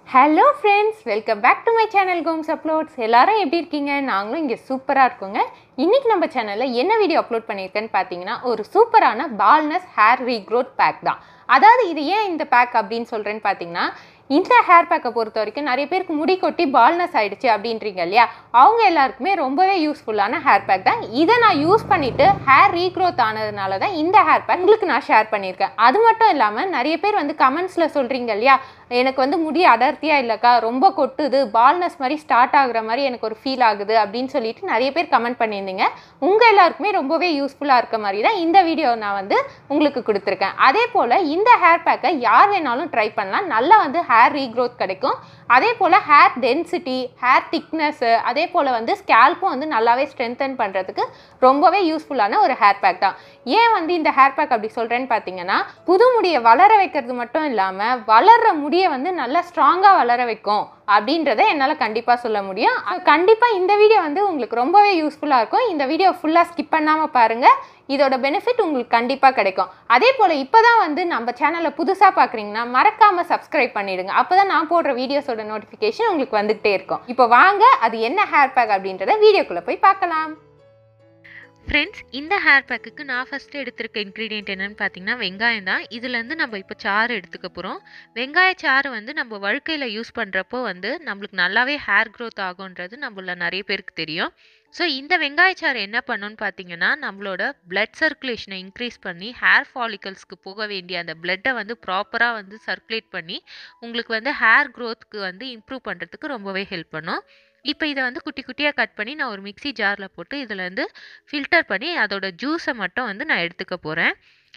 hello friends welcome back to my channel Gomes uploads எல்லாரும் எப்படி இருக்கீங்க நாங்களும் இங்கே சூப்பராக இருக்கோங்க இன்றைக்கி நம்ம சேனலில் என்ன வீடியோ அப்லோட் பண்ணியிருக்கேன்னு பார்த்தீங்கன்னா ஒரு சூப்பரான பால்னஸ் ஹேர் ரீக்ரோத் பேக் தான் அதாவது இது ஏன் இந்த பேக் அப்படின்னு சொல்கிறேன்னு பார்த்தீங்கன்னா இந்த ஹேர் பேக்கை பொறுத்த வரைக்கும் நிறைய பேருக்கு முடி கொட்டி பால்னஸ் ஆயிடுச்சு அப்படின்றீங்க இல்லையா அவங்க எல்லாருக்குமே ரொம்பவே யூஸ்ஃபுல்லான ஹேர் பேக் தான் இதை நான் யூஸ் பண்ணிட்டு ஹேர் ரீக்ரோத் ஆனதுனால தான் இந்த ஹேர் பேக் உங்களுக்கு நான் ஷேர் பண்ணியிருக்கேன் அது மட்டும் இல்லாமல் நிறைய பேர் வந்து கமெண்ட்ஸில் சொல்கிறீங்க இல்லையா எனக்கு வந்து முடி அடர்த்தியாக இல்லைக்கா ரொம்ப கொட்டுது பால்னஸ் மாதிரி ஸ்டார்ட் ஆகுற மாதிரி எனக்கு ஒரு ஃபீல் ஆகுது அப்படின்னு சொல்லிட்டு நிறைய பேர் கமெண்ட் பண்ணியிருந்தீங்க உங்கள் எல்லாருக்குமே ரொம்பவே யூஸ்ஃபுல்லாக இருக்க மாதிரி தான் இந்த வீடியோ நான் வந்து உங்களுக்கு கொடுத்துருக்கேன் அதே போல் இந்த ஹேர் பேக்கை யார் வேணாலும் ட்ரை பண்ணலாம் நல்லா வந்து ஹேர் ரீக்ரோத் கிடைக்கும் அதே போல் ஹேர் டென்சிட்டி ஹேர் திக்னஸ்ஸு அதே போல் வந்து ஸ்கேல்ப்பும் வந்து நல்லாவே ஸ்ட்ரென்தன் பண்ணுறதுக்கு ரொம்பவே யூஸ்ஃபுல்லான ஒரு ஹேர் பேக் தான் ஏன் வந்து இந்த ஹேர் பேக் அப்படி சொல்கிறேன்னு பார்த்தீங்கன்னா புது முடியை வளர வைக்கிறது மட்டும் இல்லாமல் வளர்கிற முடியை வந்து நல்லா ஸ்ட்ராங்காக வளர வைக்கும் அப்படின்றத என்னால் கண்டிப்பாக சொல்ல முடியும் கண்டிப்பாக இந்த வீடியோ வந்து உங்களுக்கு ரொம்பவே யூஸ்ஃபுல்லாக இருக்கும் இந்த வீடியோ ஃபுல்லாக ஸ்கிப் பண்ணாமல் பாருங்கள் இதோட பெனிஃபிட் உங்களுக்கு கண்டிப்பாக கிடைக்கும் அதே போல் இப்போ தான் வந்து நம்ம சேனலில் புதுசாக பார்க்குறீங்கன்னா மறக்காமல் சப்ஸ்கிரைப் பண்ணிடுங்க அப்போ தான் நான் போடுற வீடியோஸோட நோட்டிஃபிகேஷன் உங்களுக்கு வந்துகிட்டே இருக்கும் இப்போ வாங்க அது என்ன ஹேர் பேக் அப்படின்றத வீடியோக்குள்ளே போய் பார்க்கலாம் ஃப்ரெண்ட்ஸ் இந்த ஹேர் பேக்குக்கு நான் ஃபஸ்ட்டு எடுத்திருக்க இன்க்ரீடியன்ட் என்னென்னு பார்த்தீங்கன்னா வெங்காயம் தான் இதுலேருந்து நம்ம இப்போ சாறு எடுத்துக்க போகிறோம் வெங்காய சாறு வந்து நம்ம வழுக்கையில் யூஸ் பண்ணுறப்போ வந்து நம்மளுக்கு நல்லாவே ஹேர் க்ரோத் ஆகுன்றது நம்மள நிறைய பேருக்கு தெரியும் ஸோ இந்த வெங்காயச்சாறு என்ன பண்ணுன்னு பார்த்தீங்கன்னா நம்மளோட பிளட் சர்க்குலேஷனை இன்க்ரீஸ் பண்ணி ஹேர் ஃபாலிகல்ஸ்க்கு போக வேண்டிய அந்த பிளட்டை வந்து ப்ராப்பராக வந்து சர்க்குலேட் பண்ணி உங்களுக்கு வந்து ஹேர் க்ரோத்துக்கு வந்து இம்ப்ரூவ் பண்ணுறதுக்கு ரொம்பவே ஹெல்ப் பண்ணும் இப்போ இதை வந்து குட்டி குட்டியாக கட் பண்ணி நான் ஒரு மிக்சி ஜாரில் போட்டு இதில் வந்து ஃபில்டர் பண்ணி அதோட ஜூஸை மட்டும் வந்து நான் எடுத்துக்க போகிறேன்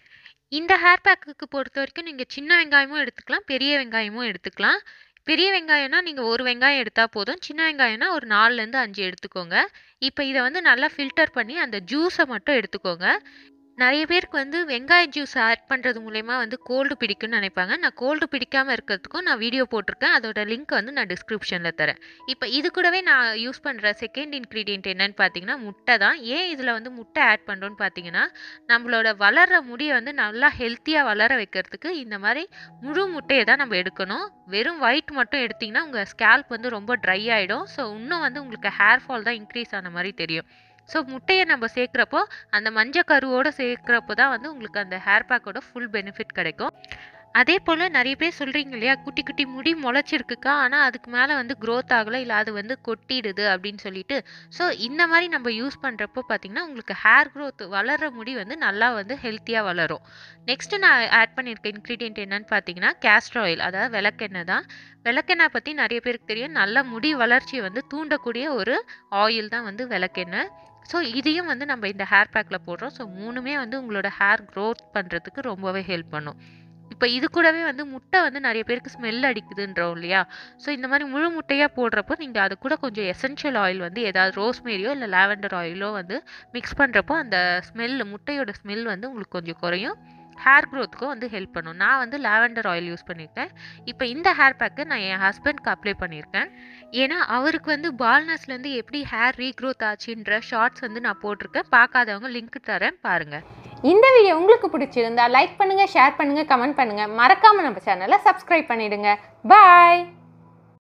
இந்த ஹேர் பேக்குக்கு பொறுத்த வரைக்கும் நீங்கள் சின்ன வெங்காயமும் எடுத்துக்கலாம் பெரிய வெங்காயமும் எடுத்துக்கலாம் பெரிய வெங்காயம்னா நீங்கள் ஒரு வெங்காயம் எடுத்தால் போதும் சின்ன வெங்காயம்னா ஒரு நாலுலேருந்து அஞ்சு எடுத்துக்கோங்க இப்போ இதை வந்து நல்லா ஃபில்டர் பண்ணி அந்த ஜூஸை மட்டும் எடுத்துக்கோங்க நிறைய பேருக்கு வந்து வெங்காய ஜூஸ் ஆட் பண்ணுறது மூலயமா வந்து கோல்டு பிடிக்கும்னு நினைப்பாங்க நான் கோல்டு பிடிக்காமல் இருக்கிறதுக்கும் நான் வீடியோ போட்டிருக்கேன் அதோட லிங்க் வந்து நான் டிஸ்கிரிப்ஷனில் தரேன் இப்போ இது கூடவே நான் யூஸ் பண்ணுற செகண்ட் இன்க்ரீடியன்ட் என்னன்னு பார்த்தீங்கன்னா முட்டை தான் ஏன் இதில் வந்து முட்டை ஆட் பண்ணுறோன்னு பார்த்தீங்கன்னா நம்மளோட வளர்கிற முடியை வந்து நல்லா ஹெல்த்தியாக வளர வைக்கிறதுக்கு இந்த மாதிரி முழு முட்டையை தான் நம்ம எடுக்கணும் வெறும் ஒயிட் மட்டும் எடுத்திங்கன்னா உங்கள் ஸ்கேல்ப் வந்து ரொம்ப ட்ரை ஆகிடும் ஸோ இன்னும் வந்து உங்களுக்கு ஹேர் ஃபால் தான் இன்க்ரீஸ் ஆன மாதிரி தெரியும் ஸோ முட்டையை நம்ம சேர்க்குறப்போ அந்த மஞ்சள் கருவோடு சேர்க்குறப்போ தான் வந்து உங்களுக்கு அந்த ஹேர் பேக்கோட ஃபுல் பெனிஃபிட் கிடைக்கும் அதே போல் நிறைய பேர் சொல்கிறீங்க இல்லையா குட்டி குட்டி முடி முளைச்சிருக்குக்கா ஆனால் அதுக்கு மேலே வந்து க்ரோத் ஆகலை இல்லை அது வந்து கொட்டிடுது அப்படின்னு சொல்லிட்டு ஸோ இந்த மாதிரி நம்ம யூஸ் பண்ணுறப்போ பார்த்திங்கன்னா உங்களுக்கு ஹேர் க்ரோத் வளர்கிற முடி வந்து நல்லா வந்து ஹெல்த்தியாக வளரும் நெக்ஸ்ட்டு நான் ஆட் பண்ணியிருக்க இன்க்ரீடியன்ட் என்னன்னு பார்த்தீங்கன்னா கேஸ்டர் ஆயில் அதாவது விளக்கெண்ணெய் தான் விளக்கெண்ணெய் பற்றி நிறைய பேருக்கு தெரியும் நல்ல முடி வளர்ச்சியை வந்து தூண்டக்கூடிய ஒரு ஆயில் தான் வந்து விளக்கெண்ணெய் ஸோ இதையும் வந்து நம்ம இந்த ஹேர் பேக்கில் போடுறோம் ஸோ மூணுமே வந்து உங்களோட ஹேர் க்ரோத் பண்ணுறதுக்கு ரொம்பவே ஹெல்ப் பண்ணும் இப்போ இது கூடவே வந்து முட்டை வந்து நிறைய பேருக்கு ஸ்மெல் அடிக்குதுன்றோம் இல்லையா ஸோ இந்த மாதிரி முழு முட்டையாக போடுறப்போ நீங்கள் அது கூட கொஞ்சம் எசென்ஷியல் ஆயில் வந்து ஏதாவது ரோஸ்மேரியோ இல்லை லாவெண்டர் ஆயிலோ வந்து மிக்ஸ் பண்ணுறப்போ அந்த ஸ்மெல் முட்டையோட ஸ்மெல் வந்து உங்களுக்கு கொஞ்சம் குறையும் ஹேர் க்ரோத்துக்கும் வந்து ஹெல்ப் பண்ணும் நான் வந்து லாவெண்டர் ஆயில் யூஸ் பண்ணியிருக்கேன் இப்போ இந்த ஹேர் பேக்கு நான் என் ஹஸ்பண்ட்க்கு அப்ளை பண்ணியிருக்கேன் ஏன்னா அவருக்கு வந்து பால்னஸ்லேருந்து எப்படி ஹேர் ரீக்ரோத் ஆச்சுன்ற ஷார்ட்ஸ் வந்து நான் போட்டிருக்கேன் பார்க்காதவங்க லிங்க் தரேன் பாருங்கள் இந்த வீடியோ உங்களுக்கு பிடிச்சிருந்தா லைக் பண்ணுங்கள் ஷேர் பண்ணுங்கள் கமெண்ட் பண்ணுங்கள் மறக்காமல் நம்ம சேனலை சப்ஸ்கிரைப் பண்ணிடுங்க பாய்